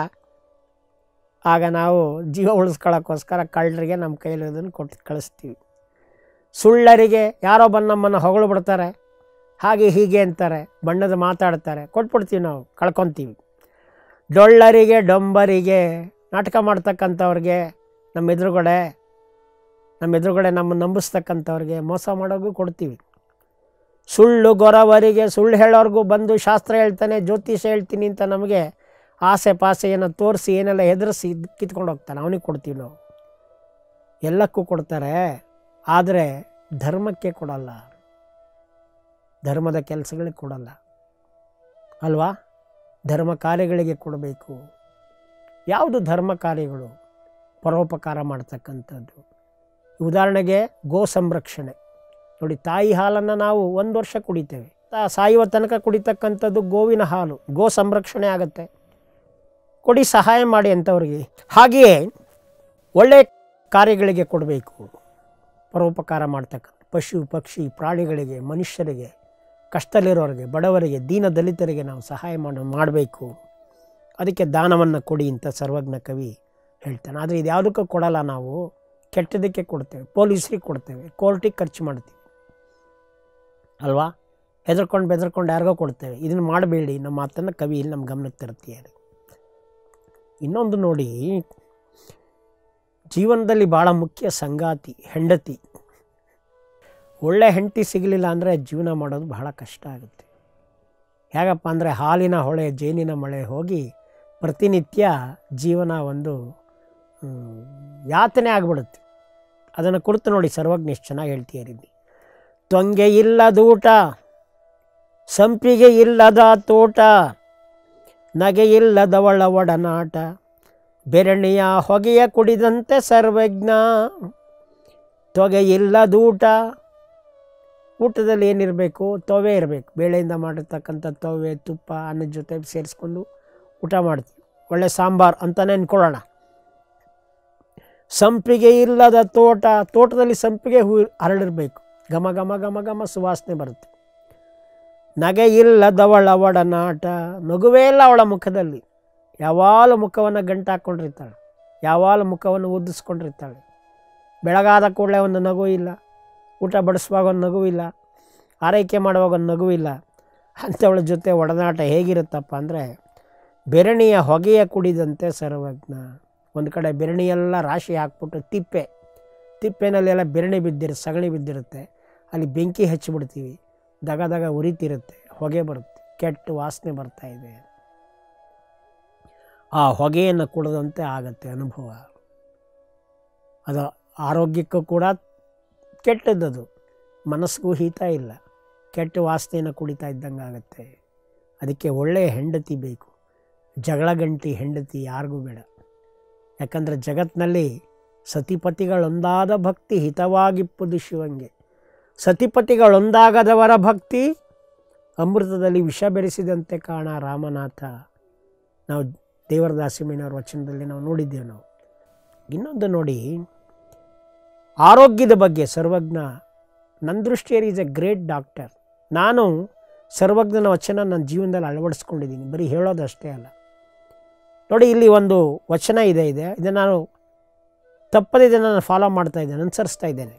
ಆಗ ನಾವು ಜೀವ ಉಳಿಸ್ಕೊಳ್ಳೋಕ್ಕೋಸ್ಕರ ಕಳ್ಳರಿಗೆ ನಮ್ಮ ಕೈಯಲ್ಲಿ ಅದನ್ನು ಕೊಟ್ಟು ಕಳಿಸ್ತೀವಿ ಸುಳ್ಳರಿಗೆ ಯಾರೋ ಬಂದು ನಮ್ಮನ್ನು ಹೊಗಳು ಬಿಡ್ತಾರೆ ಹಾಗೆ ಹೀಗೆ ಅಂತಾರೆ ಬಣ್ಣದ ಮಾತಾಡ್ತಾರೆ ಕೊಟ್ಬಿಡ್ತೀವಿ ನಾವು ಕಳ್ಕೊತೀವಿ ಡೊಳ್ಳರಿಗೆ ಡೊಂಬರಿಗೆ ನಾಟಕ ಮಾಡ್ತಕ್ಕಂಥವ್ರಿಗೆ ನಮ್ಮ ಎದುರುಗಡೆ ನಮ್ಮ ಎದುರುಗಡೆ ನಮ್ಮ ನಂಬಿಸ್ತಕ್ಕಂಥವ್ರಿಗೆ ಮೋಸ ಮಾಡೋಗೂ ಕೊಡ್ತೀವಿ ಸುಳ್ಳು ಗೊರವರಿಗೆ ಸುಳ್ಳು ಹೇಳೋರ್ಗೂ ಬಂದು ಶಾಸ್ತ್ರ ಹೇಳ್ತಾನೆ ಜ್ಯೋತಿಷ ಹೇಳ್ತೀನಿ ಅಂತ ನಮಗೆ ಆಸೆ ಪಾಸೆಯನ್ನು ತೋರಿಸಿ ಏನೆಲ್ಲ ಹೆದರಿಸಿ ಕಿತ್ಕೊಂಡು ಹೋಗ್ತಾನೆ ಅವನಿಗೆ ಕೊಡ್ತೀವಿ ನಾವು ಎಲ್ಲಕ್ಕೂ ಕೊಡ್ತಾರೆ ಆದರೆ ಧರ್ಮಕ್ಕೆ ಕೊಡಲ್ಲ ಧರ್ಮದ ಕೆಲಸಗಳಿಗೆ ಕೊಡಲ್ಲ ಅಲ್ವಾ ಧರ್ಮ ಕಾರ್ಯಗಳಿಗೆ ಕೊಡಬೇಕು ಯಾವುದು ಧರ್ಮ ಕಾರ್ಯಗಳು ಪರೋಪಕಾರ ಮಾಡ್ತಕ್ಕಂಥದ್ದು ಉದಾಹರಣೆಗೆ ಗೋ ಸಂರಕ್ಷಣೆ ನೋಡಿ ತಾಯಿ ಹಾಲನ್ನು ನಾವು ಒಂದು ವರ್ಷ ಕುಡಿತೇವೆ ತಾ- ಸಾಯುವ ತನಕ ಕುಡಿತಕ್ಕಂಥದ್ದು ಗೋವಿನ ಹಾಲು ಗೋ ಸಂರಕ್ಷಣೆ ಆಗುತ್ತೆ ಕೊಡಿ ಸಹಾಯ ಮಾಡಿ ಅಂಥವ್ರಿಗೆ ಹಾಗೆಯೇ ಒಳ್ಳೆ ಕಾರ್ಯಗಳಿಗೆ ಕೊಡಬೇಕು ಪರೋಪಕಾರ ಮಾಡ್ತಕ್ಕಂಥ ಪಶು ಪಕ್ಷಿ ಪ್ರಾಣಿಗಳಿಗೆ ಮನುಷ್ಯರಿಗೆ ಕಷ್ಟದಲ್ಲಿರೋರಿಗೆ ಬಡವರಿಗೆ ದೀನ ದಲಿತರಿಗೆ ನಾವು ಸಹಾಯ ಮಾಡ ಮಾಡಬೇಕು ಅದಕ್ಕೆ ದಾನವನ್ನು ಕೊಡಿ ಅಂತ ಸರ್ವಜ್ಞ ಕವಿ ಹೇಳ್ತಾನೆ ಆದರೆ ಇದು ಯಾವುದಕ್ಕೂ ಕೊಡಲ್ಲ ನಾವು ಕೆಟ್ಟದಕ್ಕೆ ಕೊಡ್ತೇವೆ ಪೊಲೀಸ್ರಿಗೆ ಕೊಡ್ತೇವೆ ಕೋರ್ಟಿಗೆ ಖರ್ಚು ಮಾಡ್ತೀವಿ ಅಲ್ವಾ ಹೆದರ್ಕೊಂಡು ಬೆದರ್ಕೊಂಡು ಯಾರಿಗೋ ಕೊಡ್ತೇವೆ ಇದನ್ನು ಮಾಡಬೇಡಿ ನಮ್ಮ ಮಾತನ್ನು ಕವಿ ಇಲ್ಲಿ ನಮ್ಮ ಗಮನಕ್ಕೆ ತರ್ತೀಯಾರೆ ಇನ್ನೊಂದು ನೋಡಿ ಜೀವನದಲ್ಲಿ ಭಾಳ ಮುಖ್ಯ ಸಂಗಾತಿ ಹೆಂಡತಿ ಒಳ್ಳೆ ಹೆಂಡತಿ ಸಿಗಲಿಲ್ಲ ಅಂದರೆ ಜೀವನ ಮಾಡೋದು ಬಹಳ ಕಷ್ಟ ಆಗುತ್ತೆ ಹೇಗಪ್ಪ ಅಂದರೆ ಹಾಲಿನ ಹೊಳೆ ಜೇನಿನ ಮಳೆ ಹೋಗಿ ಪ್ರತಿನಿತ್ಯ ಜೀವನ ಒಂದು ಹ್ಮ್, ಯಾತನೆ ಆಗಿಬಿಡುತ್ತೆ ಅದನ್ನು ಕುರಿತು ನೋಡಿ ಸರ್ವಜ್ಞ ಎಷ್ಟು ಚೆನ್ನಾಗಿ ಹೇಳ್ತೀಯರಿದ್ದಿ ತೊಂಗೆ ಇಲ್ಲದೂಟ ಸಂಪಿಗೆ ಇಲ್ಲದ ತೋಟ ನಗೆ ಇಲ್ಲದವಳ ಒಡನಾಟ ಬೆರಣಿಯ ಹೊಗೆಯ ಕುಡಿದಂತೆ ಸರ್ವಜ್ಞ ತೊಗೆ ಇಲ್ಲದೂಟ ಊಟದಲ್ಲಿ ಏನಿರಬೇಕು ತವೆ ಇರಬೇಕು ಬೇಳೆಯಿಂದ ಮಾಡಿರ್ತಕ್ಕಂಥ ತವೆ ತುಪ್ಪ ಅನ್ನದ ಜೊತೆ ಸೇರಿಸ್ಕೊಂಡು ಊಟ ಮಾಡ್ತೀವಿ ಒಳ್ಳೆ ಸಾಂಬಾರು ಅಂತಲೇ ಅನ್ಕೊಳ್ಳೋಣ ಸಂಪಿಗೆ ಇಲ್ಲದ ತೋಟ ತೋಟದಲ್ಲಿ ಸಂಪಿಗೆ ಹೂ ಹರಳಿರಬೇಕು ಘಮ ಘಮ ಘಮ ಘಮ ಸುವಾಸನೆ ಬರುತ್ತೆ ನಗೆಯಿಲ್ಲದವಳ ಒಡನಾಟ ನಗುವೇ ಇಲ್ಲ ಅವಳ ಮುಖದಲ್ಲಿ ಯಾವಾಗಲೂ ಮುಖವನ್ನು ಗಂಟು ಹಾಕ್ಕೊಂಡಿರ್ತಾಳೆ ಯಾವಾಗಲೂ ಮುಖವನ್ನು ಉದ್ದಿಸ್ಕೊಂಡಿರ್ತಾಳೆ ಬೆಳಗಾದ ಕೂಡಲೇ ಒಂದು ನಗು ಇಲ್ಲ ಊಟ ಬಡಿಸುವಾಗ ಒಂದು ನಗು ಇಲ್ಲ ಆರೈಕೆ ಮಾಡುವಾಗ ಒಂದು ನಗು ಇಲ್ಲ ಅಂಥವಳ ಜೊತೆ ಒಡನಾಟ ಹೇಗಿರುತ್ತಪ್ಪ ಅಂದರೆ ಬೆರಣಿಯ ಹೊಗೆಯ ಕುಡಿದಂತೆ ಸರ್ವಜ್ಞ ಒಂದು ಕಡೆ ಬೆರಣಿಯೆಲ್ಲ ರಾಶಿ ಹಾಕ್ಬಿಟ್ಟು ತಿಪ್ಪೆ ತಿಪ್ಪೆನಲ್ಲೆಲ್ಲ ಬೆರಣಿ ಬಿದ್ದಿರು ಸಗಣಿ ಬಿದ್ದಿರುತ್ತೆ ಅಲ್ಲಿ ಬೆಂಕಿ ಹಚ್ಚಿಬಿಡ್ತೀವಿ ದಗ ದಗ ಉರಿತಿರುತ್ತೆ ಹೊಗೆ ಬರುತ್ತೆ ಕೆಟ್ಟ ವಾಸನೆ ಬರ್ತಾ ಇದೆ ಆ ಹೊಗೆಯನ್ನು ಕುಡಿದಂತೆ ಆಗತ್ತೆ ಅನುಭವ ಅದು ಆರೋಗ್ಯಕ್ಕೂ ಕೂಡ ಕೆಟ್ಟದ್ದದು ಮನಸ್ಸಿಗೂ ಹಿತ ಇಲ್ಲ ಕೆಟ್ಟ ವಾಸನೆಯನ್ನು ಕುಡಿತಾ ಇದ್ದಂಗೆ ಆಗುತ್ತೆ ಅದಕ್ಕೆ ಒಳ್ಳೆಯ ಹೆಂಡತಿ ಬೇಕು ಜಗಳ ಗಂಟಿ ಹೆಂಡತಿ ಯಾರಿಗೂ ಬೇಡ ಯಾಕಂದರೆ ಜಗತ್ತಿನಲ್ಲಿ ಸತಿಪತಿಗಳೊಂದಾದ ಭಕ್ತಿ ಹಿತವಾಗಿಪ್ಪುದು ಶಿವಂಗೆ ಸತಿಪತಿಗಳೊಂದಾಗದವರ ಭಕ್ತಿ ಅಮೃತದಲ್ಲಿ ವಿಷ ಬೆರೆಸಿದಂತೆ ಕಾಣ ರಾಮನಾಥ ನಾವು ದೇವರ ದಾಸಿಮಯ್ಯನವ್ರ ವಚನದಲ್ಲಿ ನಾವು ನೋಡಿದ್ದೇವೆ ನಾವು ಇನ್ನೊಂದು ನೋಡಿ ಆರೋಗ್ಯದ ಬಗ್ಗೆ ಸರ್ವಜ್ಞ ನನ್ನ ದೃಷ್ಟಿಯಲ್ಲಿ ಈಸ್ ಎ ಗ್ರೇಟ್ ಡಾಕ್ಟರ್ ನಾನು ಸರ್ವಜ್ಞನ ವಚನ ನನ್ನ ಜೀವನದಲ್ಲಿ ಅಳವಡಿಸ್ಕೊಂಡಿದ್ದೀನಿ ಬರೀ ಹೇಳೋದಷ್ಟೇ ಅಲ್ಲ ನೋಡಿ ಇಲ್ಲಿ ಒಂದು ವಚನ ಇದೆ ಇದೆ ಇದನ್ನು ನಾನು ತಪ್ಪದೆ ಇದನ್ನು ನಾನು ಫಾಲೋ ಮಾಡ್ತಾ ಇದ್ದೇನೆ ಅನುಸರಿಸ್ತಾ ಇದ್ದೇನೆ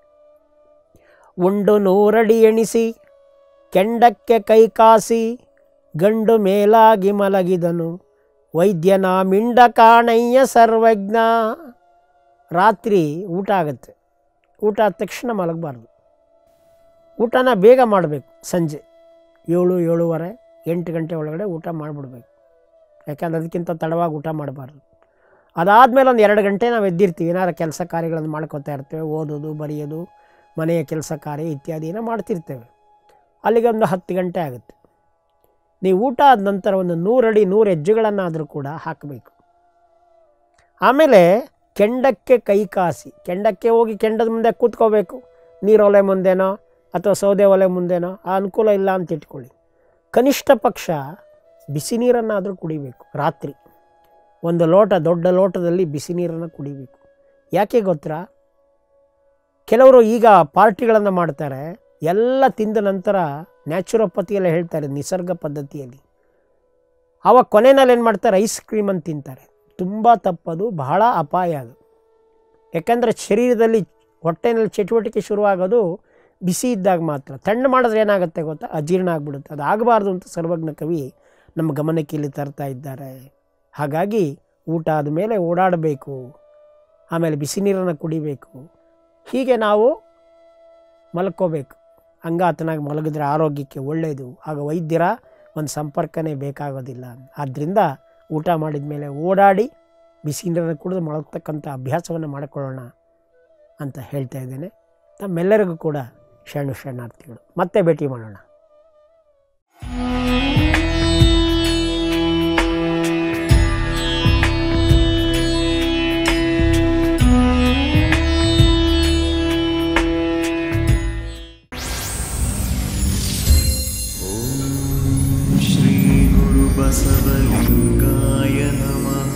ಉಂಡು ನೂರಡಿ ಎಣಿಸಿ ಕೆಂಡಕ್ಕೆ ಕೈ ಕಾಸಿ ಗಂಡು ಮೇಲಾಗಿ ಮಲಗಿದನು ವೈದ್ಯನ ಮಿಂಡ ಕಾಣಯ್ಯ ಸರ್ವಜ್ಞ ರಾತ್ರಿ ಊಟ ಆಗುತ್ತೆ ಊಟ ಆದ ತಕ್ಷಣ ಮಲಗಬಾರ್ದು ಊಟನ ಬೇಗ ಮಾಡಬೇಕು ಸಂಜೆ ಏಳು ಏಳುವರೆ ಎಂಟು ಗಂಟೆ ಒಳಗಡೆ ಊಟ ಮಾಡಿಬಿಡ್ಬೇಕು ಯಾಕಂದ್ರೆ ಅದಕ್ಕಿಂತ ತಡವಾಗಿ ಊಟ ಮಾಡಬಾರ್ದು ಅದಾದಮೇಲೆ ಒಂದು ಎರಡು ಗಂಟೆ ನಾವು ಎದ್ದಿರ್ತೀವಿ ಏನಾರು ಕೆಲಸ ಕಾರ್ಯಗಳನ್ನು ಮಾಡ್ಕೋತಾ ಇರ್ತೇವೆ ಓದೋದು ಬರೆಯೋದು ಮನೆಯ ಕೆಲಸ ಕಾರ್ಯ ಇತ್ಯಾದಿ ಏನೋ ಮಾಡ್ತಿರ್ತೇವೆ ಅಲ್ಲಿಗೆ ಒಂದು ಹತ್ತು ಗಂಟೆ ಆಗುತ್ತೆ ನೀವು ಊಟ ಆದ ನಂತರ ಒಂದು ನೂರಡಿ ನೂರು ಹೆಜ್ಜೆಗಳನ್ನಾದರೂ ಕೂಡ ಹಾಕಬೇಕು ಆಮೇಲೆ ಕೆಂಡಕ್ಕೆ ಕೈ ಕಾಸಿ ಕೆಂಡಕ್ಕೆ ಹೋಗಿ ಕೆಂಡದ ಮುಂದೆ ಕೂತ್ಕೋಬೇಕು ನೀರೊಲೆ ಮುಂದೆನೋ ಅಥವಾ ಸೌದೆ ಒಲೆ ಮುಂದೆನೋ ಆ ಅನುಕೂಲ ಇಲ್ಲ ಅಂತ ಇಟ್ಕೊಳ್ಳಿ ಕನಿಷ್ಠ ಪಕ್ಷ ಬಿಸಿ ನೀರನ್ನಾದರೂ ಕುಡಿಬೇಕು ರಾತ್ರಿ ಒಂದು ಲೋಟ ದೊಡ್ಡ ಲೋಟದಲ್ಲಿ ಬಿಸಿ ನೀರನ್ನು ಕುಡಿಬೇಕು ಯಾಕೆ ಗೊತ್ತಾ ಕೆಲವರು ಈಗ ಪಾರ್ಟಿಗಳನ್ನು ಮಾಡ್ತಾರೆ ಎಲ್ಲ ತಿಂದ ನಂತರ ನ್ಯಾಚುರೋಪತಿಯೆಲ್ಲ ಹೇಳ್ತಾರೆ ನಿಸರ್ಗ ಪದ್ಧತಿಯಲ್ಲಿ ಆವಾಗ ಕೊನೆಯಲ್ಲಿ ಏನು ಮಾಡ್ತಾರೆ ಐಸ್ ಕ್ರೀಮ್ ಅಂತ ತಿಂತಾರೆ ತುಂಬ ತಪ್ಪದು ಬಹಳ ಅಪಾಯ ಅದು ಯಾಕಂದರೆ ಶರೀರದಲ್ಲಿ ಹೊಟ್ಟೆನಲ್ಲಿ ಚಟುವಟಿಕೆ ಶುರುವಾಗೋದು ಬಿಸಿ ಇದ್ದಾಗ ಮಾತ್ರ ತಣ್ಣು ಮಾಡಿದ್ರೆ ಏನಾಗುತ್ತೆ ಗೊತ್ತಾ ಅಜೀರ್ಣ ಆಗಿಬಿಡುತ್ತೆ ಅದು ಆಗಬಾರ್ದು ಅಂತ ಸರ್ವಜ್ಞ ಕವಿ ನಮ್ಮ ಗಮನಕ್ಕೆ ಇಲ್ಲಿ ತರ್ತಾ ಇದ್ದಾರೆ ಹಾಗಾಗಿ ಊಟ ಆದಮೇಲೆ ಓಡಾಡಬೇಕು ಆಮೇಲೆ ಬಿಸಿ ನೀರನ್ನು ಕುಡಿಬೇಕು ಹೀಗೆ ನಾವು ಮಲ್ಕೋಬೇಕು ಅಂಗಾತನಾಗಿ ಮಲಗಿದ್ರೆ ಆರೋಗ್ಯಕ್ಕೆ ಒಳ್ಳೆಯದು ಆಗ ವೈದ್ಯರ ಒಂದು ಸಂಪರ್ಕನೇ ಬೇಕಾಗೋದಿಲ್ಲ ಆದ್ದರಿಂದ ಊಟ ಮಾಡಿದ ಮೇಲೆ ಓಡಾಡಿ ಬಿಸಿ ನೀರನ್ನು ಕುಡಿದು ಮಲಗ್ತಕ್ಕಂಥ ಅಭ್ಯಾಸವನ್ನು ಮಾಡಿಕೊಳ್ಳೋಣ ಅಂತ ಹೇಳ್ತಾ ಇದ್ದೇನೆ ನಮ್ಮೆಲ್ಲರಿಗೂ ಕೂಡ ಶರಣು ಶರಣಾರ್ಥಿಗಳು ಮತ್ತೆ ಭೇಟಿ ಮಾಡೋಣ श्रीगुरुबसवलिङ्गाय नमः